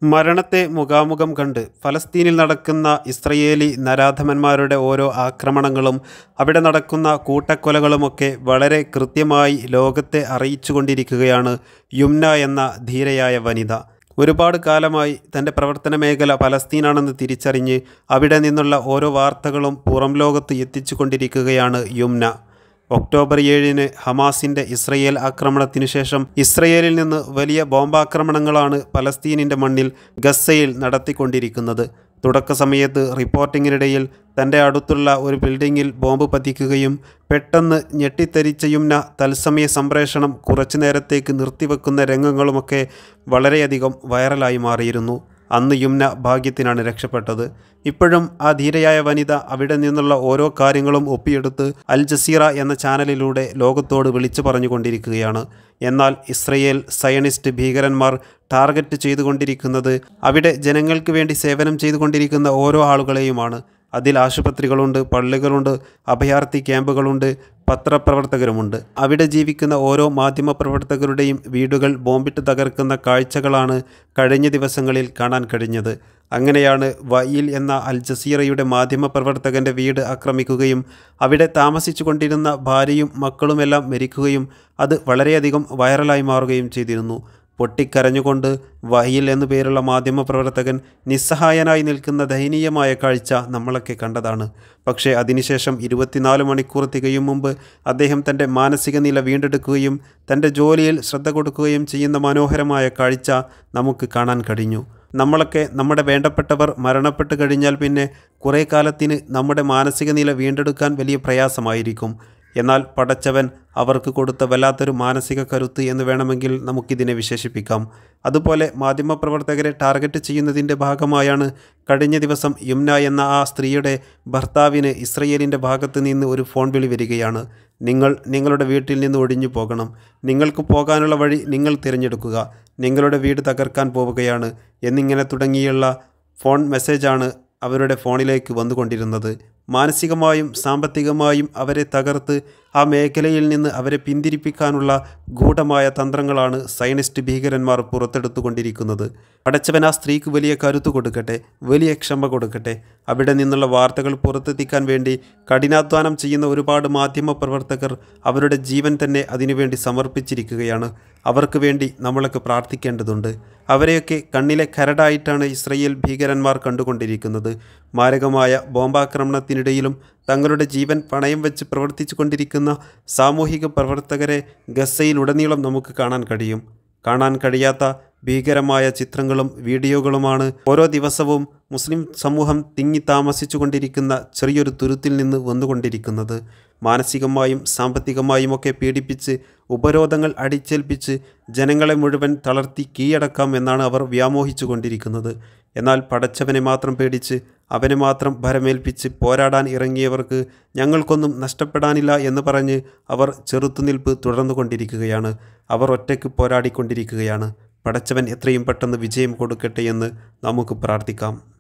മരണത്തെ മുഖാമുഖം കണ്ട് ഫലസ്തീനിൽ നടക്കുന്ന ഇസ്രയേലി നരാധമന്മാരുടെ ഓരോ ആക്രമണങ്ങളും അവിടെ നടക്കുന്ന കൂട്ടക്കൊലകളുമൊക്കെ വളരെ കൃത്യമായി ലോകത്തെ അറിയിച്ചുകൊണ്ടിരിക്കുകയാണ് യുംന എന്ന ധീരയായ വനിത ഒരുപാട് കാലമായി തൻ്റെ പ്രവർത്തന മേഖല പലസ്തീനാണെന്ന് തിരിച്ചറിഞ്ഞ് അവിടെ നിന്നുള്ള ഓരോ വാർത്തകളും പുറം ലോകത്ത് എത്തിച്ചു കൊണ്ടിരിക്കുകയാണ് യുംന ഒക്ടോബർ ഏഴിന് ഹമാസിൻ്റെ ഇസ്രയേൽ ആക്രമണത്തിനു ശേഷം ഇസ്രയേലിൽ നിന്ന് വലിയ ബോംബാക്രമണങ്ങളാണ് പലസ്തീനിൻ്റെ മണ്ണിൽ ഗസയിൽ നടത്തിക്കൊണ്ടിരിക്കുന്നത് തുടക്ക സമയത്ത് റിപ്പോർട്ടിങ്ങിനിടയിൽ തൻ്റെ അടുത്തുള്ള ഒരു ബിൽഡിങ്ങിൽ ബോംബ് പതിക്കുകയും പെട്ടെന്ന് ഞെട്ടിത്തരിച്ച യുംന തത്സമയ സംപ്രേഷണം കുറച്ചു നേരത്തേക്ക് നിർത്തിവെക്കുന്ന രംഗങ്ങളുമൊക്കെ വളരെയധികം വൈറലായി മാറിയിരുന്നു അന്ന് യുംന ഭാഗ്യത്തിനാണ് രക്ഷപ്പെട്ടത് ഇപ്പോഴും ആ ധീരയായ വനിത അവിടെ നിന്നുള്ള ഓരോ കാര്യങ്ങളും ഒപ്പിയെടുത്ത് അൽ ജസീറ എന്ന ചാനലിലൂടെ ലോകത്തോട് വിളിച്ചു പറഞ്ഞുകൊണ്ടിരിക്കുകയാണ് എന്നാൽ ഇസ്രയേൽ സയനിസ്റ്റ് ഭീകരന്മാർ ടാർഗറ്റ് ചെയ്തുകൊണ്ടിരിക്കുന്നത് അവിടെ ജനങ്ങൾക്ക് വേണ്ടി സേവനം ചെയ്തുകൊണ്ടിരിക്കുന്ന ഓരോ ആളുകളെയുമാണ് അതിൽ ആശുപത്രികളുണ്ട് പള്ളികളുണ്ട് അഭയാർത്ഥി ക്യാമ്പുകളുണ്ട് പത്രപ്രവർത്തകരുമുണ്ട് അവിടെ ജീവിക്കുന്ന ഓരോ മാധ്യമപ്രവർത്തകരുടെയും വീടുകൾ ബോംബിട്ട് തകർക്കുന്ന കാഴ്ചകളാണ് കഴിഞ്ഞ ദിവസങ്ങളിൽ കാണാൻ കഴിഞ്ഞത് അങ്ങനെയാണ് വയിൽ എന്ന അൽ ജസീറയുടെ മാധ്യമപ്രവർത്തകൻ്റെ വീട് ആക്രമിക്കുകയും അവിടെ താമസിച്ചു കൊണ്ടിരുന്ന ഭാര്യയും മക്കളുമെല്ലാം മരിക്കുകയും അത് വളരെയധികം വൈറലായി മാറുകയും ചെയ്തിരുന്നു പൊട്ടിക്കരഞ്ഞുകൊണ്ട് വഹിയിൽ എന്നു പേരുള്ള മാധ്യമപ്രവർത്തകൻ നിസ്സഹായനായി നിൽക്കുന്ന ദയനീയമായ കാഴ്ച നമ്മളൊക്കെ കണ്ടതാണ് പക്ഷേ അതിനുശേഷം ഇരുപത്തിനാല് മണിക്കൂർ തികയും മുമ്പ് അദ്ദേഹം തൻ്റെ മാനസിക നില വീണ്ടെടുക്കുകയും തൻ്റെ ജോലിയിൽ ശ്രദ്ധ കൊടുക്കുകയും ചെയ്യുന്ന മനോഹരമായ കാഴ്ച നമുക്ക് കാണാൻ കഴിഞ്ഞു നമ്മളൊക്കെ നമ്മുടെ വേണ്ടപ്പെട്ടവർ മരണപ്പെട്ട് കഴിഞ്ഞാൽ പിന്നെ കുറേ കാലത്തിന് നമ്മുടെ മാനസിക നില വീണ്ടെടുക്കാൻ വലിയ പ്രയാസമായിരിക്കും എന്നാൽ പടച്ചവൻ അവർക്ക് കൊടുത്ത വല്ലാത്തൊരു മാനസിക കരുത്ത് എന്ന് വേണമെങ്കിൽ നമുക്കിതിനെ വിശേഷിപ്പിക്കാം അതുപോലെ മാധ്യമപ്രവർത്തകരെ ടാർഗറ്റ് ചെയ്യുന്നതിൻ്റെ ഭാഗമായാണ് കഴിഞ്ഞ ദിവസം യുംന എന്ന ആ സ്ത്രീയുടെ ഭർത്താവിന് ഇസ്രയേലിൻ്റെ ഭാഗത്ത് നിന്ന് ഒരു ഫോൺ വിളി വരികയാണ് നിങ്ങൾ നിങ്ങളുടെ വീട്ടിൽ നിന്ന് ഒഴിഞ്ഞു പോകണം നിങ്ങൾക്ക് പോകാനുള്ള വഴി നിങ്ങൾ തിരഞ്ഞെടുക്കുക നിങ്ങളുടെ വീട് തകർക്കാൻ പോവുകയാണ് എന്നിങ്ങനെ തുടങ്ങിയുള്ള ഫോൺ മെസ്സേജാണ് അവരുടെ ഫോണിലേക്ക് വന്നുകൊണ്ടിരുന്നത് മാനസികമായും സാമ്പത്തികമായും അവരെ തകർത്ത് ആ മേഖലയിൽ നിന്ന് അവരെ പിന്തിരിപ്പിക്കാനുള്ള ഗൂഢമായ തന്ത്രങ്ങളാണ് സൈനിസ്റ്റ് ഭീകരന്മാർ പുറത്തെടുത്തുകൊണ്ടിരിക്കുന്നത് പടച്ചവൻ ആ സ്ത്രീക്ക് വലിയ കരുത്ത് കൊടുക്കട്ടെ വലിയ ക്ഷമ കൊടുക്കട്ടെ അവിടെ നിന്നുള്ള വാർത്തകൾ പുറത്തെത്തിക്കാൻ വേണ്ടി കഠിനാധ്വാനം ചെയ്യുന്ന ഒരുപാട് മാധ്യമ പ്രവർത്തകർ അവരുടെ ജീവൻ തന്നെ അതിനുവേണ്ടി സമർപ്പിച്ചിരിക്കുകയാണ് അവർക്ക് വേണ്ടി നമ്മളൊക്കെ പ്രാർത്ഥിക്കേണ്ടതുണ്ട് അവരെയൊക്കെ കണ്ണിലെ കരടായിട്ടാണ് ഇസ്രയേൽ ഭീകരന്മാർ കണ്ടുകൊണ്ടിരിക്കുന്നത് മാരകമായ ബോംബാക്രമണത്തിനിടയിലും തങ്ങളുടെ ജീവൻ പണയം വെച്ച് പ്രവർത്തിച്ചു കൊണ്ടിരിക്കുന്ന സാമൂഹിക പ്രവർത്തകരെ ഗസയിലുടനീളം നമുക്ക് കാണാൻ കഴിയും കാണാൻ കഴിയാത്ത ഭീകരമായ ചിത്രങ്ങളും വീഡിയോകളുമാണ് ഓരോ ദിവസവും മുസ്ലിം സമൂഹം തിങ്ങി താമസിച്ചു കൊണ്ടിരിക്കുന്ന ചെറിയൊരു തുരുത്തിൽ നിന്ന് വന്നുകൊണ്ടിരിക്കുന്നത് മാനസികമായും സാമ്പത്തികമായും ഒക്കെ പീഡിപ്പിച്ച് ഉപരോധങ്ങൾ അടിച്ചേൽപ്പിച്ച് ജനങ്ങളെ മുഴുവൻ തളർത്തി കീഴടക്കാം എന്നാണ് അവർ വ്യാമോഹിച്ചു കൊണ്ടിരിക്കുന്നത് എന്നാൽ പടച്ചവനെ മാത്രം പേടിച്ച് അവനെ മാത്രം ഭരമേൽപ്പിച്ച് പോരാടാൻ ഇറങ്ങിയവർക്ക് ഞങ്ങൾക്കൊന്നും നഷ്ടപ്പെടാനില്ല എന്ന് പറഞ്ഞ് അവർ ചെറുത്തുനിൽപ്പ് തുടർന്നുകൊണ്ടിരിക്കുകയാണ് അവർ ഒറ്റയ്ക്ക് പോരാടിക്കൊണ്ടിരിക്കുകയാണ് പടച്ചവൻ എത്രയും പെട്ടെന്ന് വിജയം കൊടുക്കട്ടെ എന്ന് നമുക്ക് പ്രാർത്ഥിക്കാം